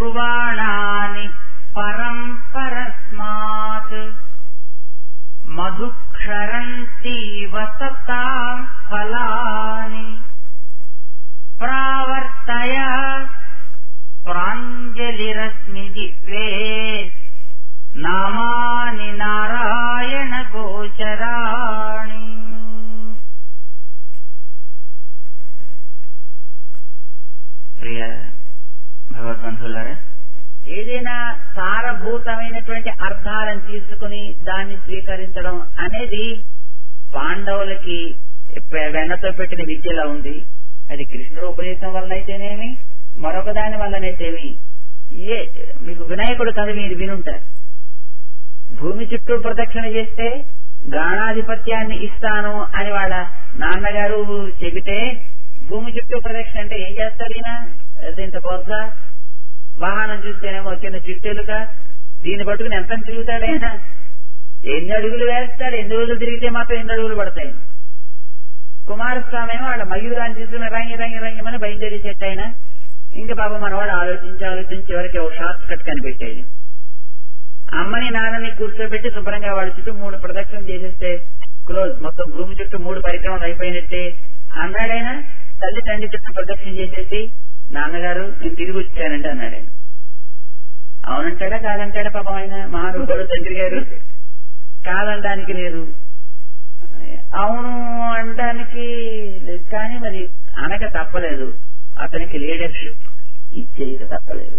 బ్రువాణాని పరం పరస్మాత్ మధుక్షరంతీవ సతాం ఫలాని ప్రావర్తయ ప్రాంజలిరశ్మి జిహ్వే నామాని నారాయణ గోచరాణి ప్రియ భగవద్బంధువులారా ఏదైనా సారభూతమైనటువంటి అర్థాలను తీసుకుని దాన్ని స్వీకరించడం అనేది పాండవులకి పె- వెన్నతో పెట్టిన విద్యలా ఉంది అది కృష్ణుడు ఉపదేశం వల్లనైతేనేమి మరొక దాని వల్లనైతేమి ఏ మీకు వినాయకుడు కథ మీరు వినుంటారు భూమి చుట్టూ ప్రదక్షిణ చేస్తే గాణాధిపత్యాన్ని ఇస్తాను అని వాళ్ళ నాన్నగారు చెబితే భూమి చుట్టూ ప్రదక్షిణ అంటే ఏం చేస్తాడు ఈయన ఇంత బొద్ద వాహనం చూస్తేనేమో కింద చుట్టెలుగా దీన్ని పట్టుకుని ఎంత తిరుగుతాడు ఆయన ఎన్ని అడుగులు వేస్తాడు ఎన్ని రోజులు తిరిగితే మాత్రం ఎన్ని అడుగులు పడతాయి కుమారస్వామి ఏమో వాళ్ళ మయూరాన్ని తీసుకుని రంగి రంగి రంగిమని బయలుదేరి సెట్ అయినా ఇంకా పాపం మనవాడు ఆలోచించి ఆలోచించి చివరికి ఒక షార్ట్ కట్ కనిపెట్టేది అమ్మని నాన్నని కూర్చోబెట్టి శుభ్రంగా వాడి చుట్టూ మూడు ప్రదక్షిణ చేసేస్తే క్లోజ్ మొత్తం భూమి చుట్టూ మూడు పరిక్రమలు అయిపోయినట్టే అన్నాడైనా తల్లి తండ్రి చుట్టూ ప్రదక్షిణ చేసేసి నాన్నగారు నేను తిరిగి వచ్చానంటే అన్నాడు ఆయన అవునంటాడా కాదంటాడా పాపం ఆయన మహానుభావుడు తండ్రి గారు కాదనడానికి లేదు అవును అనడానికి లేదు కానీ మరి అనక తప్పలేదు అతనికి లీడర్షిప్ ఇచ్చేయక తప్పలేదు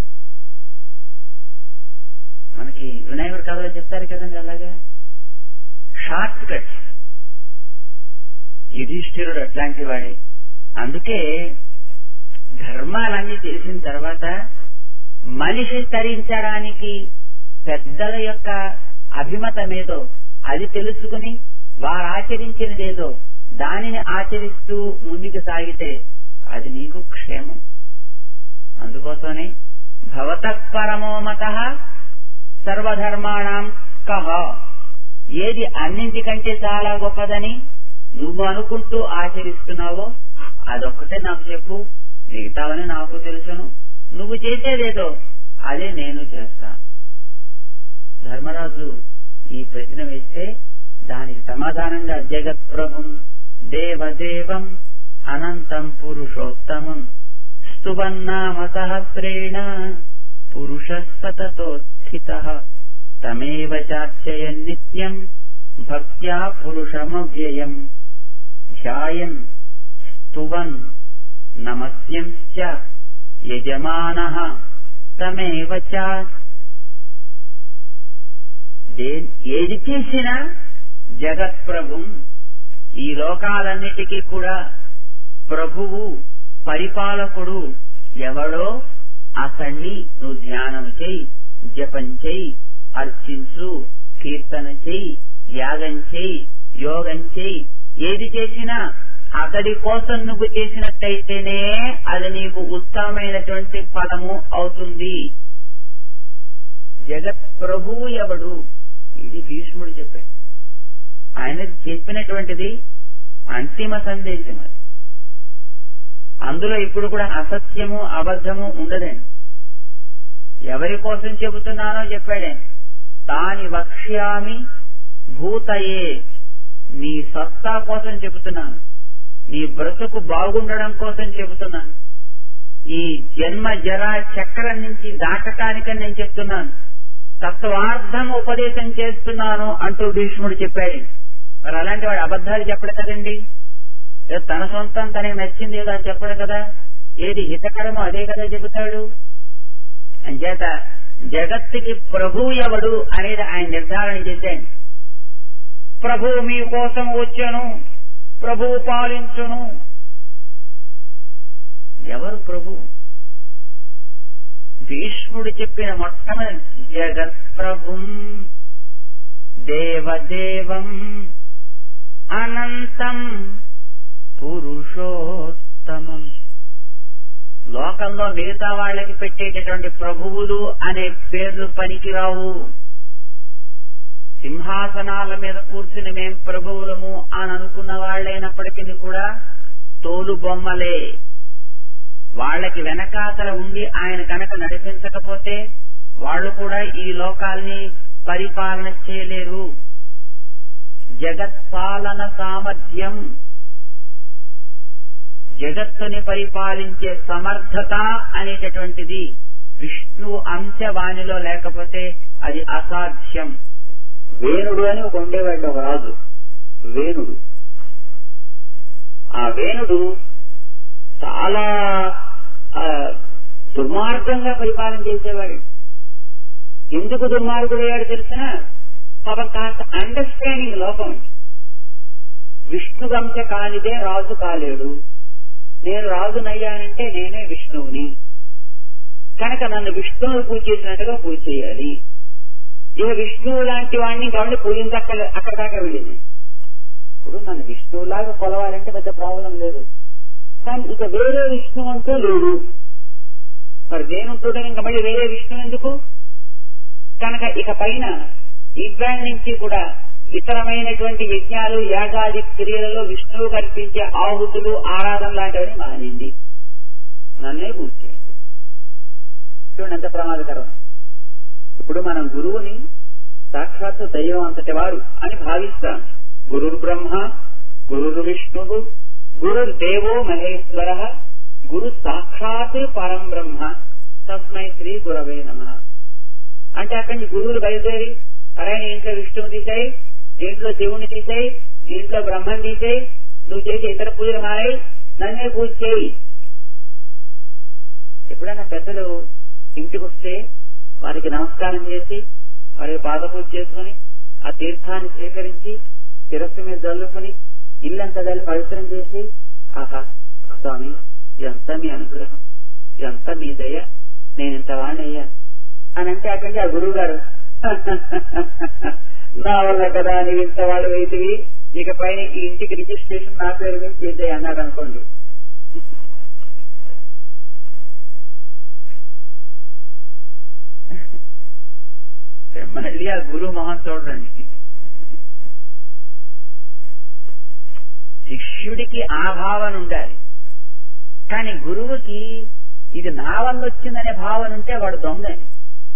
మనకి వినాయకుడు కథలో చెప్తారు కదండి అలాగా షార్ట్ కట్స్ యుధిష్ఠిరుడు అట్లాంటి వాడే అందుకే ధర్మాలన్నీ తెలిసిన తర్వాత మనిషి తరించడానికి పెద్దల యొక్క అభిమతమేదో అది తెలుసుకుని వారు ఆచరించినదేదో దానిని ఆచరిస్తూ ముందుకు సాగితే అది నీకు క్షేమం అందుకోసమే భవత పరమో మత సర్వధర్మాణం కహ ఏది అన్నింటికంటే చాలా గొప్పదని నువ్వు అనుకుంటూ ఆచరిస్తున్నావో అదొక్కటే నాకు చెప్పు మిగతావని నాకు తెలుసును నువ్వు చేసేదేదో అదే నేను చేస్తా ధర్మరాజు ఈ ప్రశ్న వేస్తే దానికి సమాధానంగా జగత్ ప్రభుం దేవదేవం అనంతం పురుషోత్తమం స్తువన్నామ సహస్రేణ పురుష సతతోత్థిత తమేవ చార్చయన్ నిత్యం భక్త్యా పురుషమవ్యయం ధ్యాయన్ స్తువన్ నమస్యంశ్చ యజమానః తమేవ చ దే- ఏది చేసినా జగత్ప్రభుం ఈ లోకాలన్నిటికీ కూడా ప్రభువు పరిపాలకుడు ఎవడో అతన్ని నువ్వు ధ్యానం చేయి జపం చేయి అర్చించు కీర్తన చేయి యాగం చేయి యోగం చేయి ఏది చేసినా అతడి కోసం నువ్వు చేసినట్టయితేనే అది నీకు ఉత్తమమైనటువంటి ఫలము అవుతుంది జగత్ ప్రభువు ఎవడు ఇది భీష్ముడు చెప్పాడు ఆయన చెప్పినటువంటిది అంతిమ సందేశం అది అందులో ఇప్పుడు కూడా అసత్యము అబద్ధము ఉండదండి ఎవరి కోసం చెబుతున్నానో చెప్పాడే తాని వక్ష్యామి భూతయే నీ సత్తా కోసం చెబుతున్నాను నీ బ్రతుకు బాగుండడం కోసం చెబుతున్నాను ఈ జన్మ జరా చక్రం నుంచి దాటటానికని నేను చెప్తున్నాను తత్వార్థం ఉపదేశం చేస్తున్నాను అంటూ భీష్ముడు చెప్పాడు మరి అలాంటి వాడు అబద్ధాలు చెప్పడు కదండి ఏదో తన సొంతం తనకి నచ్చింది ఏదో అది చెప్పడు కదా ఏది హితకరమో అదే కదా చెబుతాడు అంచేత జగత్తుకి ప్రభు ఎవడు అనేది ఆయన నిర్ధారణ చేశాడు ప్రభువు మీ కోసం వచ్చాను ప్రభువు పాలించును ఎవరు ప్రభు భీష్ముడు చెప్పిన మొట్టమొదటి జగత్ ప్రభుం దేవదేవం అనంతం పురుషోత్తమం లోకంలో మిగతా వాళ్ళకి పెట్టేటటువంటి ప్రభువులు అనే పేర్లు పనికిరావు సింహాసనాల మీద కూర్చుని మేం ప్రభువులము అని అనుకున్న వాళ్ళైనప్పటికీ కూడా తోలు బొమ్మలే వాళ్ళకి వెనకాతల ఉండి ఆయన కనుక నడిపించకపోతే వాళ్ళు కూడా ఈ లోకాల్ని పరిపాలన చేయలేరు జగత్పాలన సామర్థ్యం జగత్తుని పరిపాలించే సమర్థత అనేటటువంటిది విష్ణు అంశ వాణిలో లేకపోతే అది అసాధ్యం వేణుడు అని ఒక ఉండేవాడు ఒక రాజు వేణుడు ఆ వేణుడు చాలా ఆ, దుర్మార్గంగా పరిపాలన చేసేవాడు ఎందుకు దుర్మార్గుడయ్యాడు తెలిసిన పాపం కాస్త అండర్స్టాండింగ్ లోపం విష్ణు వంశ కానిదే రాజు కాలేడు నేను రాజునయ్యానంటే నేనే విష్ణువుని కనుక నన్ను విష్ణువు పూజ చేసినట్టుగా పూజ చేయాలి ఇక విష్ణువు లాంటి వాడిని గమని పూజించక్క అక్కడ దాకా వెళ్ళింది ఇప్పుడు నన్ను విష్ణువులాగా కొలవాలంటే పెద్ద ప్రాబ్లం లేదు కానీ ఇక వేరే విష్ణు అంటూ లేడు మరి దేనుంటుండే ఇంకా మళ్ళీ వేరే విష్ణు ఎందుకు కనుక ఇక పైన ఇవాళ నుంచి కూడా ఇతరమైనటువంటి యజ్ఞాలు యాగాది క్రియలలో విష్ణువు కల్పించే ఆహుతులు ఆరాధన లాంటివని మానింది నన్నే పూజ చేయండి చూడండి ఎంత ప్రమాదకరం ఇప్పుడు మనం గురువుని సాక్షాత్తు దైవం అంతటి వారు అని భావిస్తాం గురుర్ బ్రహ్మ గురుర్ విష్ణువు గురుర్ దేవో మహేశ్వర గురు సాక్షాత్ పరం బ్రహ్మ తస్మై శ్రీ గురవే నమ అంటే అక్కడి నుంచి గురువులు బయలుదేరి అరే నీ ఇంట్లో విష్ణువు తీసాయి నీ ఇంట్లో శివుని తీసాయి నీ ఇంట్లో బ్రహ్మని తీసాయి నువ్వు చేసే ఇతర పూజలు మారాయి నన్నే పూజ చేయి ఎప్పుడైనా పెద్దలు ఇంటికి వస్తే వారికి నమస్కారం చేసి వారికి పాద పూజ చేసుకుని ఆ తీర్థాన్ని స్వీకరించి శిరస్సు మీద జల్లుకుని ఇల్లంతా జల్లి పవిత్రం చేసి ఆహా స్వామి ఇదంతా మీ అనుగ్రహం ఇదంతా మీ దయ నేను ఇంత వాణ్ణయ్యా అని అంటే అక్కడికి ఆ గురువు గారు నా వల్ల కదా నీవు ఇంత వాళ్ళు వేతివి ఇక పైన ఈ ఇంటికి రిజిస్ట్రేషన్ నా పేరు మీద చేద్దాయి అన్నాడు అనుకోండి మళ్ళీ ఆ గురువు మొహం చూడండి శిష్యుడికి ఆ భావన ఉండాలి కానీ గురువుకి ఇది నా వల్ల వచ్చిందనే భావన ఉంటే వాడు దొంగని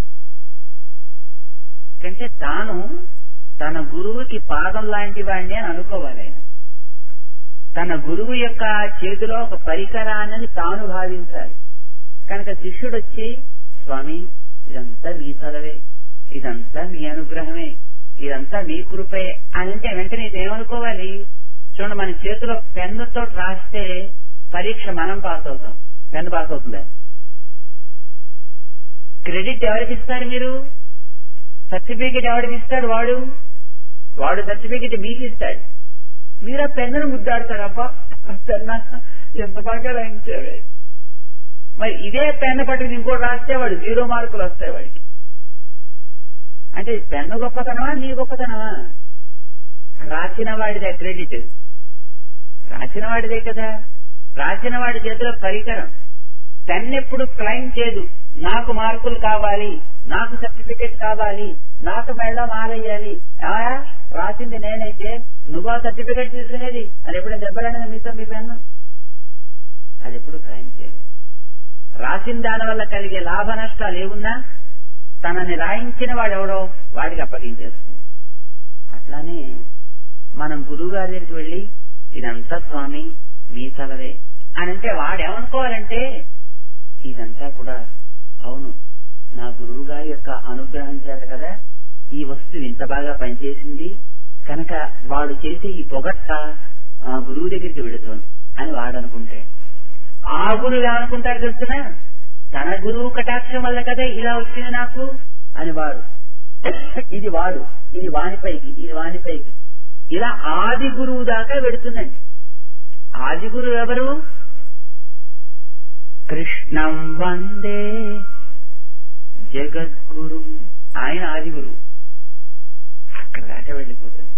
కంటే తాను తన గురువుకి పాదం లాంటి వాడిని అని అనుకోవాలి ఆయన తన గురువు యొక్క చేతిలో ఒక పరికరాన్ని తాను భావించాలి కనుక శిష్యుడు వచ్చి స్వామి ఇదంతా మీ చలవే ఇదంతా మీ అనుగ్రహమే ఇదంతా మీ కృపే అని అంటే వెంటనే ఇదేమనుకోవాలి చూడండి మన చేతిలో పెన్నుతో రాస్తే పరీక్ష మనం పాస్ అవుతాం పెన్ను పాస్ అవుతుందా క్రెడిట్ ఎవరికి ఇస్తారు మీరు సర్టిఫికేట్ ఎవరికి ఇస్తాడు వాడు వాడు సర్టిఫికేట్ మీకు ఇస్తాడు మీరు ఆ పెన్నును ముద్దాడతారబ్బా పెన్న ఎంత బాగా రాయించావే మరి ఇదే పెన్ను పట్టుకుని ఇంకోటి రాస్తే వాడు జీరో మార్కులు వస్తాయి వాడికి అంటే పెన్ను గొప్పతనమా నీ గొప్పతనమా రాసిన వాడిదే క్రెడిట్ రాసిన వాడిదే కదా రాసిన వాడి చేతిలో పరికరం పెన్ ఎప్పుడు క్లైమ్ చేయదు నాకు మార్కులు కావాలి నాకు సర్టిఫికేట్ కావాలి నాకు మెళ్ళ మాలయ్యాలి ఏమయ్యా? రాసింది నేనైతే నువ్వు ఆ సర్టిఫికేట్ తీసుకునేది అది ఎప్పుడైనా చెప్పలేను మీతో మీ పెన్ను అది ఎప్పుడు క్లైమ్ చేయదు రాసిన దాని వల్ల కలిగే లాభ నష్టాలు ఏమున్నా తనని రాయించిన వాడెవడో వాడికి అప్పగించేస్తుంది అట్లానే మనం గురువు గారి దగ్గరికి వెళ్ళి ఇదంతా స్వామి మీ తలవే అని అంటే వాడేమనుకోవాలంటే ఇదంతా కూడా అవును నా గురువు గారి యొక్క అనుగ్రహం చేత కదా ఈ వస్తువు ఇంత బాగా పనిచేసింది కనుక వాడు చేసే ఈ పొగట్ట ఆ గురువు దగ్గరికి వెళుతోంది అని వాడు అనుకుంటే ఆ గురువు ఏమనుకుంటాడు తెలుసునా తన గురువు కటాక్షం వల్ల కదా ఇలా వచ్చింది నాకు అని వాడు ఇది వాడు ఇది వానిపైకి ఇది వానిపైకి ఇలా ఆది గురువు దాకా వెడుతుందండి ఆది గురువు ఎవరు కృష్ణం వందే జగద్గురు ఆయన ఆది గురువు అక్కడ దాకా వెళ్ళిపోతుంది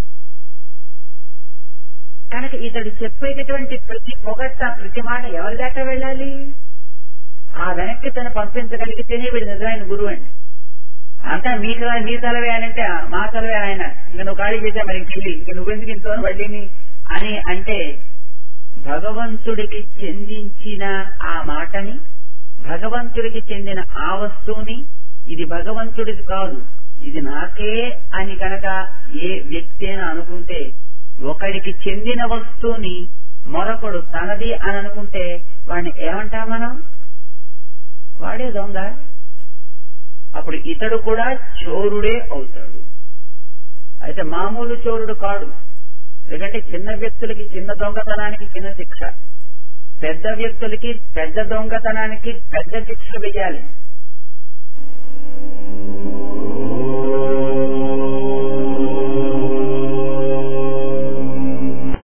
కనుక ఇతడు చెప్పేటటువంటి ప్రతి పొగట్ట ప్రతి మాట ఎవరి దాకా వెళ్ళాలి ఆ వెనక్కి తను పంపించగలిగితేనే వీడు నిజమైన గురువు అండి అంతా మీ తల మీ తలవే అని అంటే మా తలవే ఆయన ఇంకా నువ్వు ఖాళీ చేసా మరి ఇంకెళ్ళి ఇంక నువ్వెందుకు ఇంట్లో వడ్డీని అని అంటే భగవంతుడికి చెందించిన ఆ మాటని భగవంతుడికి చెందిన ఆ వస్తువుని ఇది భగవంతుడిది కాదు ఇది నాకే అని కనుక ఏ వ్యక్తి అయినా అనుకుంటే ఒకడికి చెందిన వస్తువుని మరొకడు తనది అని అనుకుంటే వాడిని ఏమంటాం మనం వాడే దొంగ అప్పుడు ఇతడు కూడా చోరుడే అవుతాడు అయితే మామూలు చోరుడు కాడు ఎందుకంటే చిన్న వ్యక్తులకి చిన్న దొంగతనానికి చిన్న శిక్ష పెద్ద వ్యక్తులకి పెద్ద దొంగతనానికి పెద్ద శిక్ష వేయాలి